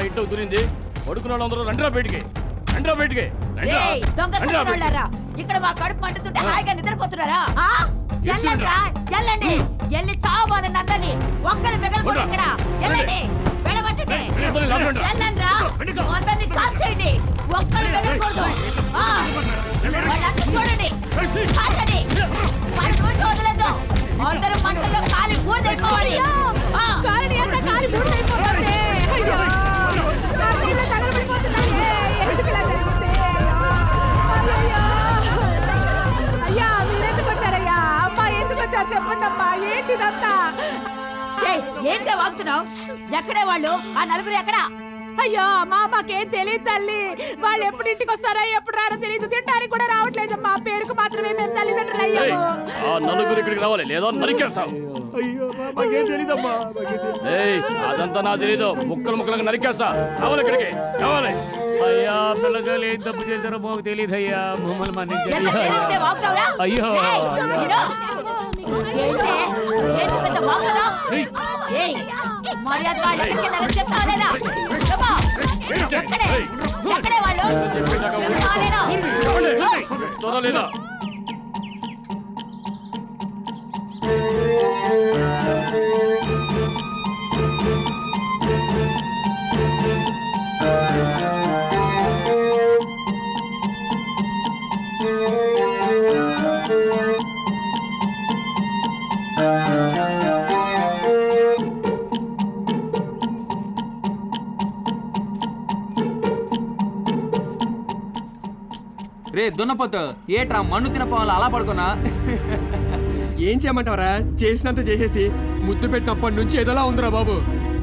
ఇంట్లో దూరింది పడుకున్న వాళ్ళందరూ రండిరా బయటికి రండిరా బయటికి రండిరా. ఏయ్, దొంగ రండిరా బయటికి. సచ్చినోళ్ళారా ఇక్కడ మా కడుపు మండుతుంటే హాయిగా నిద్రపోతున్నారా ఆ? వెళ్ళండ్రా వెళ్ళండి వెళ్ళి చావబోదండి అందరినీ ఒక్కరు మిగలకూడదు ఇక్కడ వెళ్ళండి వెళ్ళబట్టండి వెళ్ళండి, లాగండి. వెళ్ళండ్రా అందరినీ కాల్చేయండి ఒక్కరు మిగలకూడదు ఆ, వాళ్ళంతా చూడండి కాల్చండి వాళ్ళ ఊరికి వదలద్దు అందరూ మంటల్లో కాలి బూడిదైపోవాలి ఆ. కారణి అంతా కాలి బూడిదైపోతుంది అయ్యో నా పిల్ల తగలబడిపోతున్నాయే ఎందుకు ఇలా జరుగుతుంది అయ్యో అయ్యా మీరెందుకు వచ్చారయ్యా అమ్మా ఎందుకు వచ్చారు చెప్పండి అమ్మా ఏంటిదంతా ఏయ్, ఏంటే వాగుతున్నావు ఎక్కడే వాళ్ళు ఆ నలుగురు ఎక్కడా అయ్యో అమ్మా మాకేం తెలియదు తల్లి వాళ్ళు ఎప్పుడు ఇంటికి వస్తారో ఎప్పుడు రారో తెలియదు తినడానికి కూడా రావట్లేదమ్మా పేరుకు మాత్రమే మేము తల్లిదండ్రులు ఏయ్, అయ్యాము ఆ నలుగురు ఇక్కడికి రావాలి లేదా నరికేస్తాం అయ్యో మాకేం తెలీదమ్మా మాకేం తెలీదు. ఏయ్ అదంతా నాకు తెలీదు ముక్కలు ముక్కలుగా నరికేస్తా రావాలి ఇక్కడికి రావాలి అయ్యా పిల్లగాలు ఏం తప్పు చేశారో మాకు తెలియదు అయ్యా మమ్మల్ని ఎంత మన్నించండి తెలిస్తే వాగుతావురా అయ్యో. ఏయ్, విను. ఏంటే ఏంటి పెద్ద వాగుతున్నావు ఏయ్ మర్యాద వాళ్ళు ఎక్కడికి వెళ్ళారో చెప్తావా లేదా చెప్పు. ఎక్కడే ఎక్కడే వాళ్ళు చెప్తావా లేదా? ఏయ్, చూదా లేదా రే దున్నపోతు ఏట్రా మన్ను తినపోవాలి అలా పడుకున్నా ఏం చేయమంటావరా చేసినంత చేసేసి ముద్దు పెట్టినప్పటి నుంచి ఏదోలా ఉందిరా బాబు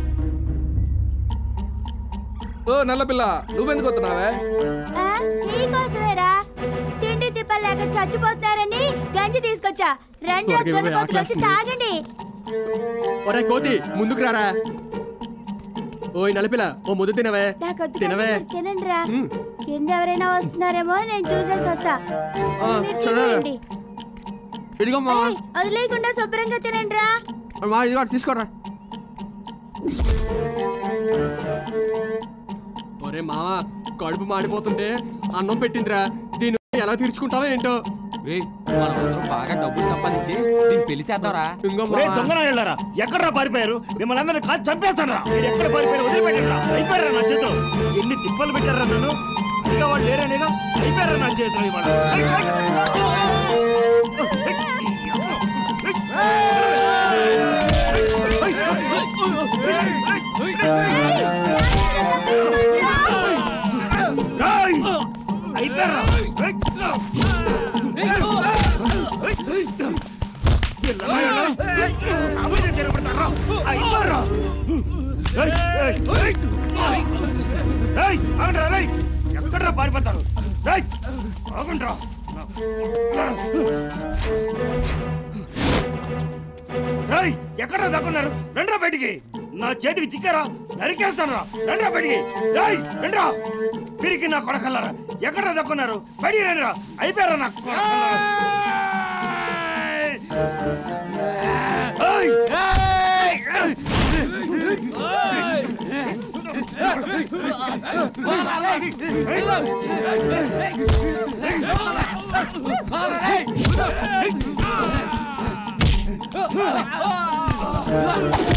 ఓ నల్లపిల్ల నువ్వెందుకు వస్తున్నావే ఆ, నీకోసమేరా తిండి తిప్పలేక చచ్చిపోతున్నారని గంజి తీసుకొచ్చా రెండు త్వరగా ఇవ్వవే, దున్నపోతులు వచ్చి ఆకలేస్తుంది. తాగండి ఒరే కోతి ముందుకు రారా ఓయ్ నలిపిల ఓ ముద్దు తినవే నాకొద్దు తినవే తినండి రా మ్. కింద ఎవరైనా వస్తున్నారేమో నేను చూసేసి వస్తా ఆ, మీరు సరే. తినేయండి. ఇదిగోమ్మా ఏయ్, వదిలేయకుండా శుభ్రంగా తినండి రా మా ఇదిగో తీసుకోరా ఒరే మావా కడుపు మాడిపోతుంటే అన్నం పెట్టిందిరా దీన్ని ఎలా తీర్చుకుంటావో ఏంటో రే మనమందరం బాగా డబ్బులు సంపాదించి దీన్ని పెళ్లి చేద్దాంరా ఇంకో ఒరే మావా. దొంగన వెళ్ళారా ఎక్కడ పారిపోయారు మిమ్మల్ని అందరినీ కాదు చంపేస్తాను రా మీరు ఎక్కడ పారిపోయారు వదిలిపెట్టండి రా అయిపోయారా నా చేతిలో ఎన్ని తిప్పలు పెట్టారా నన్ను అడిగా వాళ్ళు లేరనేగా అయిపోయారా నా చేతిలో ఇవాళ ఐ, ఐ, రాయ్! అయిపోయారా ఐ, అభివృద్ధి జరగబడతారా అయిపోయారా ఏయ్, ఏయ్, ఏయ్! ఏయ్, ఆగండ్రా, రేయ్! ఎక్కడ్రా పారిపోతారు ఏయ్, ఆగండ్రా. ఏయ్, ఎక్కడ్రా దాక్కున్నారు రండ్రా బయటికి నా చేతికి చిక్కారా నరికేస్తాను రా రండ్రా బయటికి ఏయ్, రండ్రా పిరికి నా కొడకల్లారా ఎక్కడ్రా దక్కున్నారు బయటికి రండిరా అయిపోయారా నా కొడకల్లారా ఏయ్! ఏయ్! ఏయ్! రే